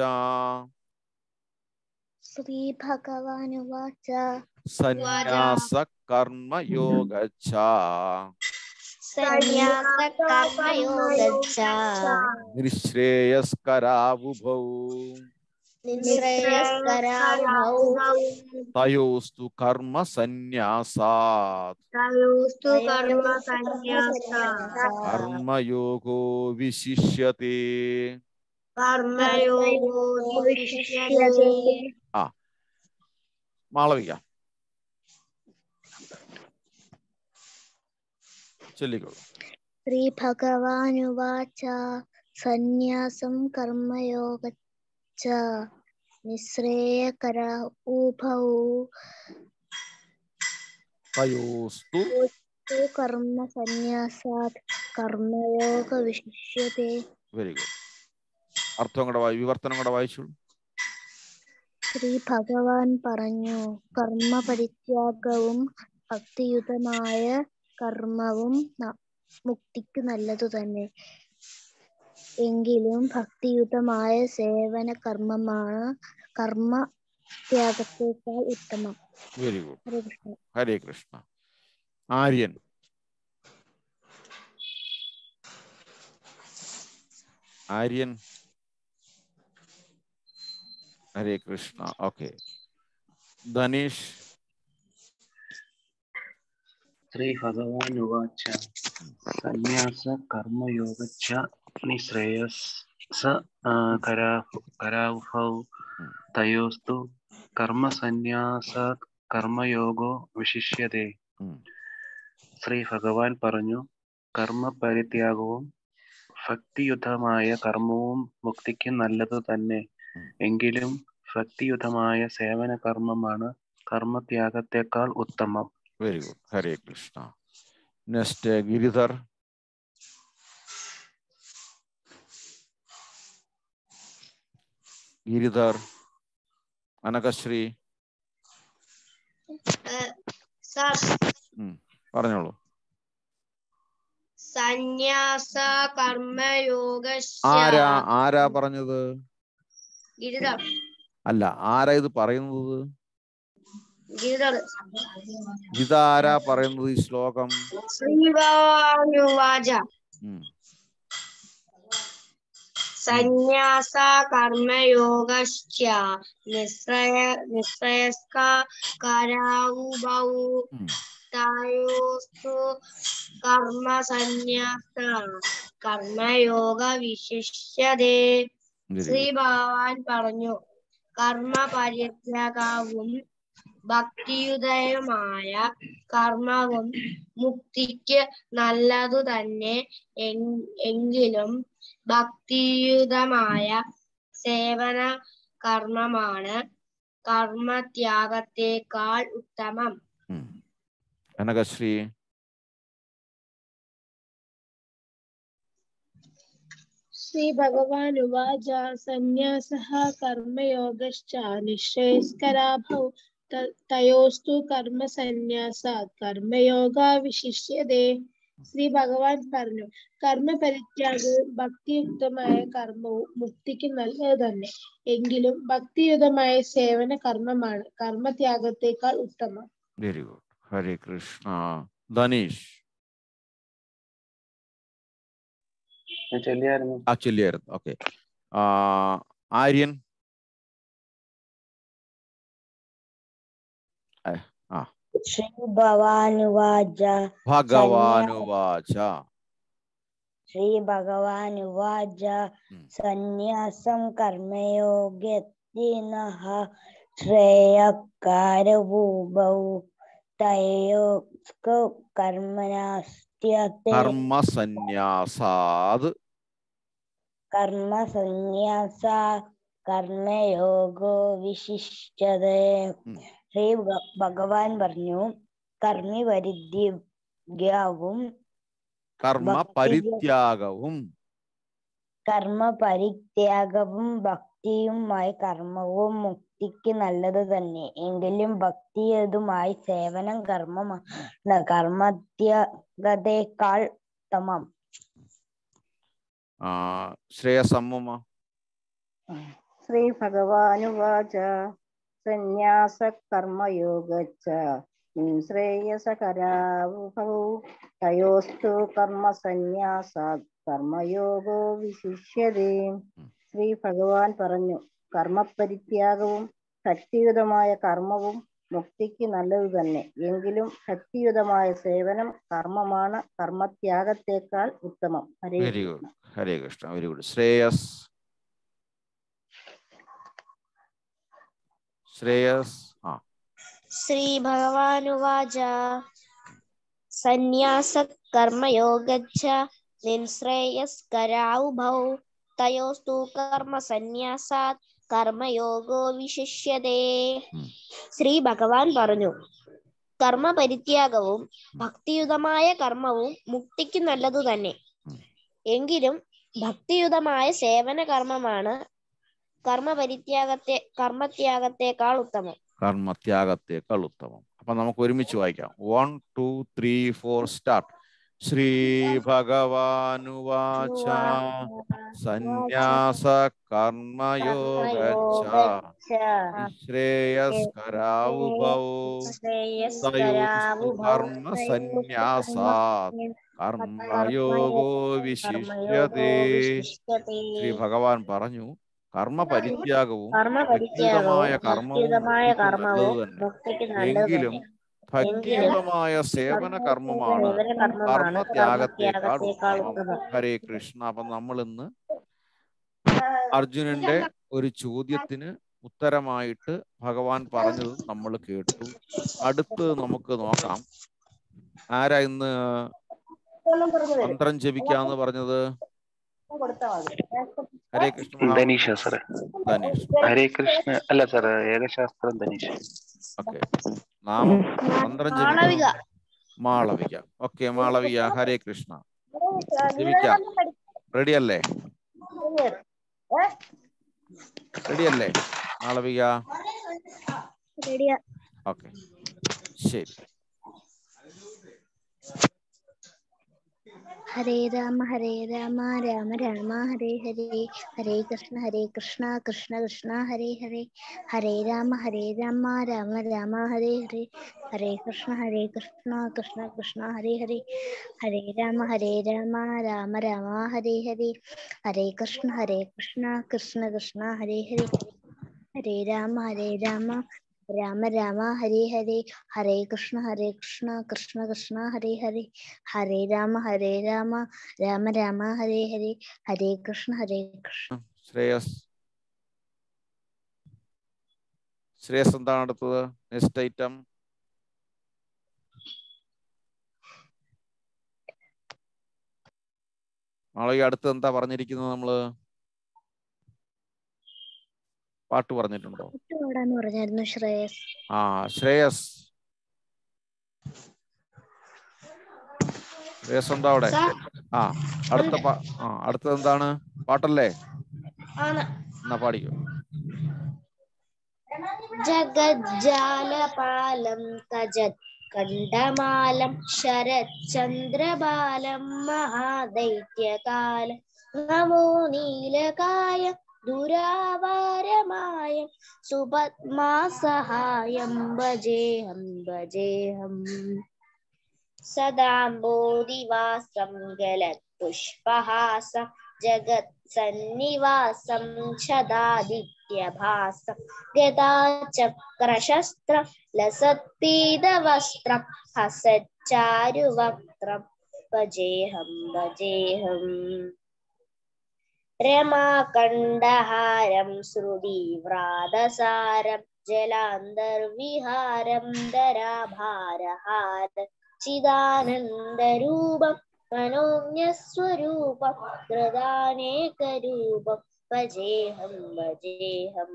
ശ്രീഭഗവാനുവാച സന്യാസ കർമ്മയോഗച്ഛ സന്യാസ കർമ്മയോഗച്ഛ നിശ്രേയസ്കരാവുഭൗ നിശ്രേയസ്കരാഭൗ തയോസ്തു കർമ്മ സന്യാസാത് തയോസ്തു കർമ്മസന്യാസ കർമ്മയോഗോ വിശിഷ്യത്തെ കർമ്മയോഗോ വിശിഷ്യതേ മാളവിക ചൊല്ലിക്കോളൂ ശ്രീഭഗവാനുവാച സന്യാസം കർമ്മയോഗ നിശ്രേയകര ഉഭൗ തയോസ്തു തു കർമ്മ സന്യാസാത് കർമ്മയോഗ വിശിഷ്യത്തെ വെരി ഗുഡ് അർത്ഥം കൂടെ വായി വിവർത്തനം കൂടെ വായിച്ചു ശ്രീ ഭഗവാൻ പറഞ്ഞു കർമ്മ പരിത്യാഗവും ഭക്തിയുതമായ കർമ്മവും ന- മുക്തിക്ക് നല്ലതു തന്നെ എങ്കിലും ഭക്തിയുതമായ സേവന കർമ്മമാണ് കർമ്മ ത്യാഗത്തേക്കാൾ ഉത്തമം very good Hare Krishna Hare Krishna Aryan Aryan Hare Krishna okay Dhanish ശ്രീഭഗവാനുവാച സന്യാസ കർമ്മയോഗച്ച നിശ്രേയസ് കരാഹൗ തയോസ്തു കർമ്മസന്യാസാത് കർമ്മയോഗോ വിശിഷ്യതേ ഉം. ശ്രീ ഭഗവാൻ പറഞ്ഞു കർമ്മപരിത്യാഗവും ഭക്തിയുതമായ കർമ്മവും മുക്തിക്ക് നല്ലതു തന്നെ ഉം. എങ്കിലും ഭക്തിയുതമായ സേവന കർമ്മമാണ് കർമ്മത്യാഗത്തെക്കാൾ ഉത്തമം very good Hare Krishna next Giridhar Giridhar Anakashree sir പറഞ്ഞോളൂ സന്യാസ കർമ്മയോഗ ആരാ ആരാ പറഞ്ഞത് ഗിരിധർ അല്ല ആരാ ഇത് പറയുന്നത് ഗിരിധർ ഇതാരാ പറയുന്നത് ഈ ശ്ലോകം ശ്രീഭഗവാനുവാച ഉം. സന്യാസ കർമ്മയോഗശ്ച നിശ്രയ നിശ്രയസ്ക കരാവുബൗ ഉം. തയോസ്തു കർമ്മ സന്യാസ കർമ്മയോഗ വിശിഷ്യതേ Very ശ്രീ good. ഭഗവാൻ പറഞ്ഞു കർമ്മ പരിത്യാഗവും ഭക്തിയുതയമായ കർമ്മവും മുക്തിക്ക് നല്ലതു തന്നെ എങ്- എങ്കിലും ഭക്തിയുതമായ സേവന കർമ്മമാണ് കർമ്മത്യാഗത്തേക്കാൾ ഉത്തമം ഉം. അനകശ്രീ श्रीभगवानुवाच सन्न्यासः कर्मयोगश्च निःश्रेयस्कराभौ त- तयोस्तु कर्मसन्न्यासात् കർമ്മയോഗ വിശിഷ്യതേ ശ്രീ ഭഗവാൻ പറഞ്ഞു കർമ്മപരിത്യാഗവും ഭക്തിയുക്തമായ കർമ്മവും മുക്തിക്ക് നല്ലത് തന്നെ എങ്കിലും ഭക്തിയുതമായ സേവന കർമ്മമാണ് കർമ്മത്യാഗത്തേക്കാൾ ഉത്തമം വെരി ഗുഡ് ഹരേ കൃഷ്ണ ധനീഷ് ഞാൻ ചൊല്ലിയായിരുന്നു ആ ചൊല്ലിയായിരുന്നു ഓക്കെ ആര്യൻ ശ്രീഭവാനുവാച ഭഗവാനുവാച ശ്രീഭഗവാനുവാച ഉം. സന്യാസം കർമ്മയോഗത്തിനഃ ശ്രേയക്കാരഭൂപൗ തയോ കർമ്മനാസ്ത്യത്തെ കർമ്മസന്യാസാത് കർമ്മസന്യാസ കർമ്മയോഗോ വിശിഷ്ടതേ ഉം. ശ്രീ ഭഗ- ഭഗവാൻ പറഞ്ഞു കർമ്മി പരിദ്യാവും കർമ്മ ഭക്തി- പരിത്യാഗവും കർമ്മ പരിത്യാഗവും ഭക്തിയുമായ കർമ്മവും മുക്തിക്ക് നല്ലത് തന്നെ എങ്കിലും ഭക്തിയതുമായ സേവനം കർമ്മമാണ് കർമ്മത്യാഗതേക്കാൾ ഉത്തമം ആ, ശ്രേയസമ്മുമ ശ്രീഭഗവാനുവാച സന്യാസ കർമ്മയോഗച്ച ശ്രേയസകരാവുഭൗ തയോസ്തു കർമ്മസന്യാസാത് കർമ്മയോഗോ വിശിഷ്യതേ ശ്രീ ഭഗവാൻ പറഞ്ഞു കർമ്മപരിത്യാഗവും ഭക്തിയുതമായ കർമ്മവും മുക്തിക്ക് നല്ലത് തന്നെ എങ്കിലും ഭക്തിയുതമായ സേവനം കർമ്മമാണ് കർമ്മത്യാഗത്തേക്കാൾ ഉത്തമം Hare very Krishna. Good Hare Krishna very good Shreyas Shreyas ആ ശ്രീ ഭഗവാനുവാച സന്യാസ കർമ്മയോഗച്ച നിൻശ്രേയസ്കരാവുഭൗ തയോസ്തു കർമ്മ സന്യാസാത് കർമ്മയോഗോ വിശിഷ്യതേ ഉം. ശ്രീ ഭഗവാൻ പറഞ്ഞു കർമ്മ പരിത്യാഗവും ഭക്തിയുതമായ കർമ്മവും മുക്തിക്ക് നല്ലതു തന്നെ ഉം. എങ്കിലും ഭക്തിയുതമായ സേവന കർമ്മമാണ് കർമ്മ പരിത്യാഗത്തെ കർമ്മത്യാഗത്തെക്കാൾ ഉത്തമം കർമ്മത്യാഗത്തേക്കാൾ ഉത്തമം അപ്പൊ നമുക്ക് ഒരുമിച്ച് വായിക്കാം one two three four start ശ്രീ ഭഗവാനുവാച സന്യാസ കർമ്മയോഗ ശ്രേയസ്കരാവുഭൗ കർമ്മ സന്യാസാത് കർമ്മയോഗോ വിശിഷ്യതേ ശ്രീ ഭഗവാൻ പറഞ്ഞു കർമ്മ പരിത്യാഗവും കർമ്മ ഭക്തിയുതമായ പരിത്യാഗവും കർമ്മവും ഭക്തിയുതമായ മുക്തിക്ക് കർമ്മവും നല്ലത് തന്നെ. മുക്തിക്ക് നല്ലത് എങ്കിലും തന്നെ ഭക്തിയുതമായ സേവന കർമ്മമാണ് സേവന കർമ്മമാണ് കർമ്മത്യാഗത്തെക്കാൾ കർമ്മത്യാഗത്തെക്കാൾ ഉത്തമം ഉത്തമം ഹരേ കൃഷ്ണ അപ്പൊ നമ്മൾ ഇന്ന് അർജുനന്റെ ഒരു ചോദ്യത്തിന് ഉത്തരമായിട്ട് ഭഗവാൻ പറഞ്ഞത് നമ്മൾ കേട്ടു അടുത്ത് നമുക്ക് നോക്കാം ആരാ ഇന്ന് മന്ത്രം ജപിക്കാന്ന് പറഞ്ഞത് ഹരേ കൃഷ്ണ മഹാ- ധനീഷ സാറേ ധനീഷ് ഹരേ കൃഷ്ണ അല്ല സാറേ ഏകശാസ്ത്രം ധനീഷ് ഓക്കെ നാമം മന്ത്രം മാളവിക ജപിക്കാം മാളവിക ഓക്കെ മാളവിക ഹരേ കൃഷ്ണ ജപിക്കാം റെഡി അല്ലേ റെഡി അല്ലേ മാളവിക ഓക്കെ ശരി ഹരേ രാമ ഹരേ രാമ രാമ രാമ ഹരേ ഹരേ ഹരേ കൃഷ്ണ ഹരേ കൃഷ്ണ കൃഷ്ണ കൃഷ്ണ ഹരേ ഹരേ ഹരേ രാമ ഹരേ രാമ രാമ രാമ ഹരേ ഹരേ ഹരേ കൃഷ്ണ ഹരേ കൃഷ്ണ കൃഷ്ണ കൃഷ്ണ ഹരേ ഹരേ ഹരേ രാമ ഹരേ രാമ രാമ രാമ ഹരേ ഹരേ ഹരേ കൃഷ്ണ ഹരേ കൃഷ്ണ കൃഷ്ണ കൃഷ്ണ ഹരേ ഹരേ ഹരേ രാമ ഹരേ രാമ രാമ രാമ ഹരേ ഹരേ ഹരേ കൃഷ്ണ ഹരേ കൃഷ്ണ കൃഷ്ണ കൃഷ്ണ ഹരേ ഹരേ ഹരേ രാമ ഹരേ രാമ രാമ രാമ ഹരേ ഹരേ ഹരേ കൃഷ്ണ ഹരേ കൃഷ്ണ ശ്രേയസ് ശ്രേയസ് എന്താണ് അടുത്തത് നെക്സ്റ്റ് ഐറ്റം മാളവിക അടുത്ത് എന്താ പറഞ്ഞിരിക്കുന്നത് നമ്മള് പാട്ട് പറഞ്ഞിട്ടുണ്ടോ പാടാന്ന് പറഞ്ഞായിരുന്നു ശ്രേയസ് ആ ശ്രേയസ് ശ്രേയസ് ഉണ്ടോ അവിടെ സാർ ആ അടുത്ത പാ ആ അടുത്തത് എന്താണ് പാട്ടല്ലേ ആണ് എന്നാ പാടിക്കോ ജഗജ്ജാലപാലം തജത് കണ്ഡമാലം ശരചന്ദ്രബാലം മഹാദൈത്യകാലം നമോ നീലകായ ദുരാവാരമായ സുപത്മാസഹായം ഭജേഹം ഭജേഹം സദാംബോദിവാസം ഗലത് പുഷ്പഹാസം ജഗത് സന്നിവാസം ഛദാദിത്യഭാസം ഗതാചക്രശസ്ത്രം ലസത്പീതവസ്ത്രം ഹസച്ചാരുവക്ത്രം ഭജേഹം ഭജേഹം രമാകണ്ഠഹാരം ശ്രുതിവ്രാതസാരം ജലാന്തർവിഹാരം ധരാഭാരഹാരം ചിദാനന്ദരൂപം മനോജ്ഞസ്വരൂപം കൃതാനേകരൂപം ഭജേഹം ഭജേഹം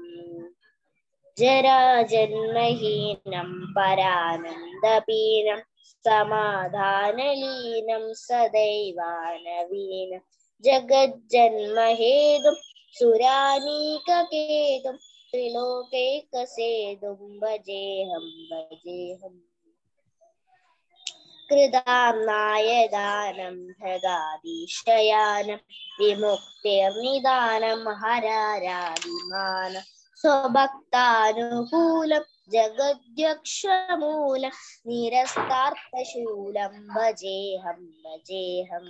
ജരാജന്മഹീനം പരാനന്ദപീനം സമാധാനലീനം സദൈവാനവീനം ജഗജ്ജന്മഹേതും സുരാനീകേതും ത്രിലോകൈകസേതും ഭജേഹം ഭജേഹം കൃതാനായദാനം ഭഗാദീശയാനം വിമുക്തിർനിദാനം ഹരാരാദിമാനം സ്വഭക്താനുകൂലം ജഗദ്യക്ഷമൂലം നിരസ്താർത്ഥശൂലം ഭജേഹം ഭജേഹം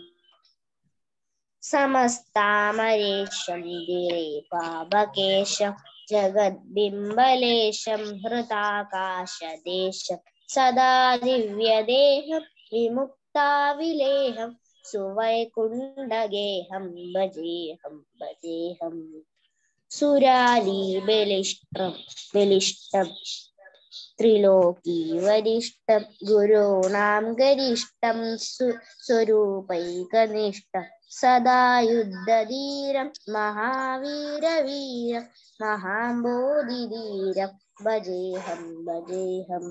സമസ്താമരേശം ദിരേ പാപകേശം ജഗദ്ബിംബലേശം ഹൃതാകാശദേശം സദാ ദിവ്യദേഹം വിമുക്താവിലേഹം സുവൈകുണ്ഠഗേഹം ഭജേഹം ഭജേഹം സുരാലി ബലിഷ്ട്രം ബലിഷ്ടം ത്രിലോകീ വരിഷ്ടം ഗുരുണാം ഗരിഷ്ടം സ്വരൂപൈകനിഷ്ടം സദാ യുദ്ധധീരം മഹാവീരവീരം മഹാബോധിധീരം ഭജേഹം ഭജേഹം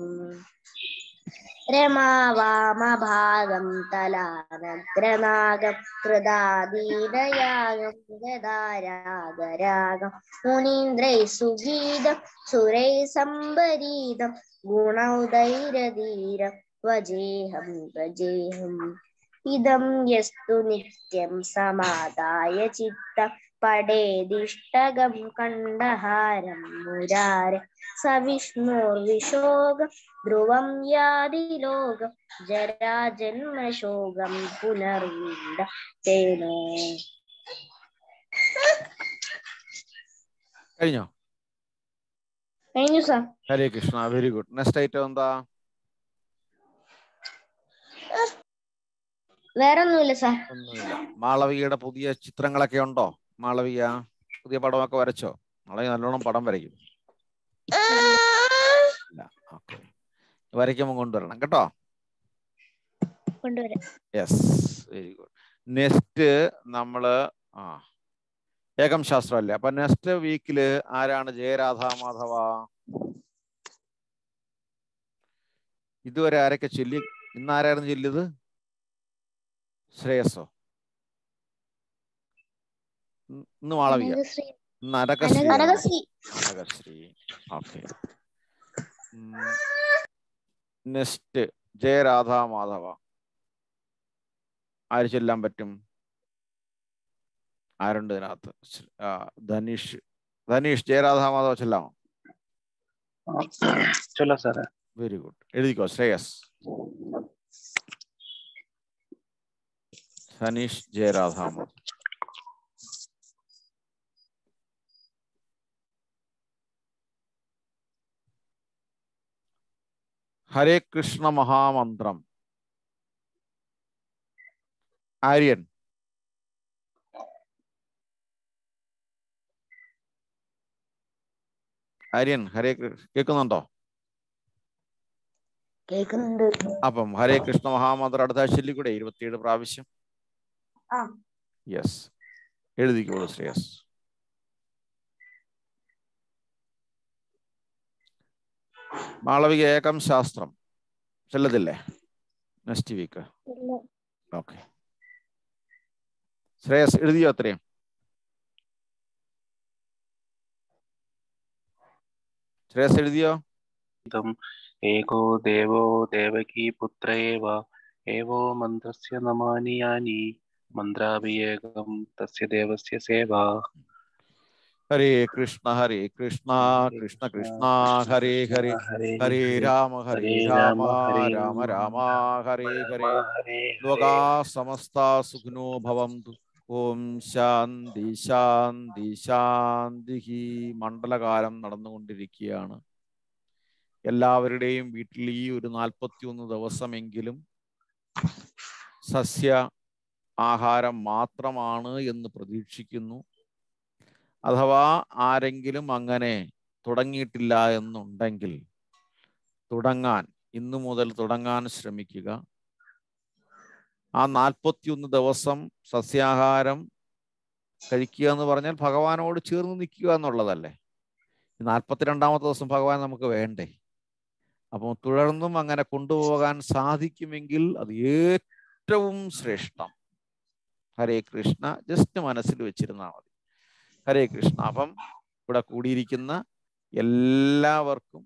രമാവാമഭാഗം തലാനഗ്രനാഗം കൃതാദീനയാഗം ഗദാരാഗരാഗം മുനീന്ദ്രൈ സുഗീതം സുരൈ സംഭരീതം ഗുണൗദൈരധീരം വജേഹം വജേഹം ഇതം യസ്തു നിത്യം സമാദായ ചിത്തം പടേദിഷ്ടകം കണ്ഠഹാരം മുരാര സവിഷ്ണുർവിശോകം ധ്രുവം യാതി ലോകം ജരാജന്മശോകം പുനർവിണ്ട തേനോ കഴിഞ്ഞോ കഴിഞ്ഞു sir Hare Krishna very good next item എന്താ വേറെ ഒന്നുമില്ല സാർ ഒന്നുമില്ല മാളവികയുടെ പുതിയ ചിത്രങ്ങളൊക്കെ ഉണ്ടോ മാളവിക പുതിയ പടമൊക്കെ വരച്ചോ മാളവിക നല്ലോണം പടം വരയ്ക്കും ഇല്ല ഓക്കെ വരയ്ക്കുമ്പോൾ കൊണ്ടുവരണം കേട്ടോ കൊണ്ടുവരാം യെസ് വെരി ഗുഡ് നെക്സ്റ്റ് നമ്മള് ആ ഏകം ശാസ്ത്രം അല്ലേ അപ്പൊ നെക്സ്റ്റ് വീക്കില് ആരാണ് ജയരാധ മാധവ ഇതുവരെ ആരൊക്കെ ചൊല്ലി ഇന്ന് ആരായിരുന്നു ചൊല്ലിയത് ശ്രേയസോ ഇന്ന് ഇന്ന് മാളവിക അനഘശ്രീ ഇന്ന് അനകശ്രീ അനഘശ്രീ അനകശ്രീ ഓക്കെ നെക്സ്റ്റ് ജയരാധ മാധവ ആര് ചൊല്ലാൻ പറ്റും ആരുണ്ട് ഇതിനകത്ത് ശ്ര- ആ, ധനീഷ് ധനീഷ് ജയരാധ മാധവ ചൊല്ലാമോ ചൊല്ലാം സാറേ വെരി ഗുഡ് എഴുതിക്കോ ശ്രേയസ് ധനീഷ് ജയരാധ മാധവ ഹരേ കൃഷ്ണ മഹാമന്ത്രം ആര്യൻ ആര്യൻ ഹരേ കൃ- കേൾക്കുന്നുണ്ടോ കേൾക്കുന്നുണ്ട് അപ്പം ഹരേ കൃഷ്ണ മഹാമന്ത്രം അടുത്ത ആഴ്ചയിൽ കൂടെ ഇരുപത്തിയേഴ് പ്രാവശ്യം ആ. യെസ് എഴുതിക്കോളൂ ശ്രേയസ് മാളവിക ഏകം ശാസ്ത്രം ചെല്ലത്തില്ലേ നെക്സ്റ്റ് വീക്ക് ഓക്കെ ശ്രേയസ് എഴുതിയോ അത്രയും ശ്രേയസ് എഴുതിയോ ഇതം ഏകോ ദേവോ ദേവകീ പുത്ര ഏവ ഏവോ മന്ത്രസ്യ നമാനി യാനി മന്ത്രാഭിയേകം തസ്യ ദേവസ്യ സേവ ഹരേ കൃഷ്ണ ഹരേ കൃഷ്ണ കൃഷ്ണ കൃഷ്ണ ഹരേ ഹരേ ഹരേ രാമ ഹരേ രാമ രാമ രാമ ഹരേ ഹരേ ഹരേ ലോകാ സമസ്ത സുഖിനോ ഭവന്തു ഓം ശാന്തി ശാന്തി ശാന്തി മണ്ഡലകാലം നടന്നുകൊണ്ടിരിക്കുകയാണ് എല്ലാവരുടെയും വീട്ടിൽ ഈ ഒരു നാൽപ്പത്തിയൊന്ന് ദിവസമെങ്കിലും സസ്യ ആഹാരം മാത്രമാണ് എന്ന് പ്രതീക്ഷിക്കുന്നു അഥവാ ആരെങ്കിലും അങ്ങനെ തുടങ്ങിയിട്ടില്ല എന്നുണ്ടെങ്കിൽ തുടങ്ങാൻ ഇന്നു മുതൽ തുടങ്ങാൻ ശ്രമിക്കുക ആ നാൽപ്പത്തിയൊന്ന് ദിവസം സസ്യാഹാരം കഴിക്കുക എന്ന് പറഞ്ഞാൽ ഭഗവാനോട് ചേർന്ന് നിൽക്കുക എന്നുള്ളതല്ലേ ഈ നാൽപ്പത്തിരണ്ടാമത്തെ ദിവസം ഭഗവാൻ നമുക്ക് വേണ്ടേ അപ്പോൾ തുടർന്നും അങ്ങനെ കൊണ്ടുപോകാൻ സാധിക്കുമെങ്കിൽ അത് ഏറ്റവും ശ്രേഷ്ഠം ഹരേ കൃഷ്ണ ജസ്റ്റ് മനസ്സിൽ വെച്ചിരുന്നാൽ മതി ഹരേ കൃഷ്ണ അപ്പം ഇവിടെ കൂടിയിരിക്കുന്ന എല്ലാവർക്കും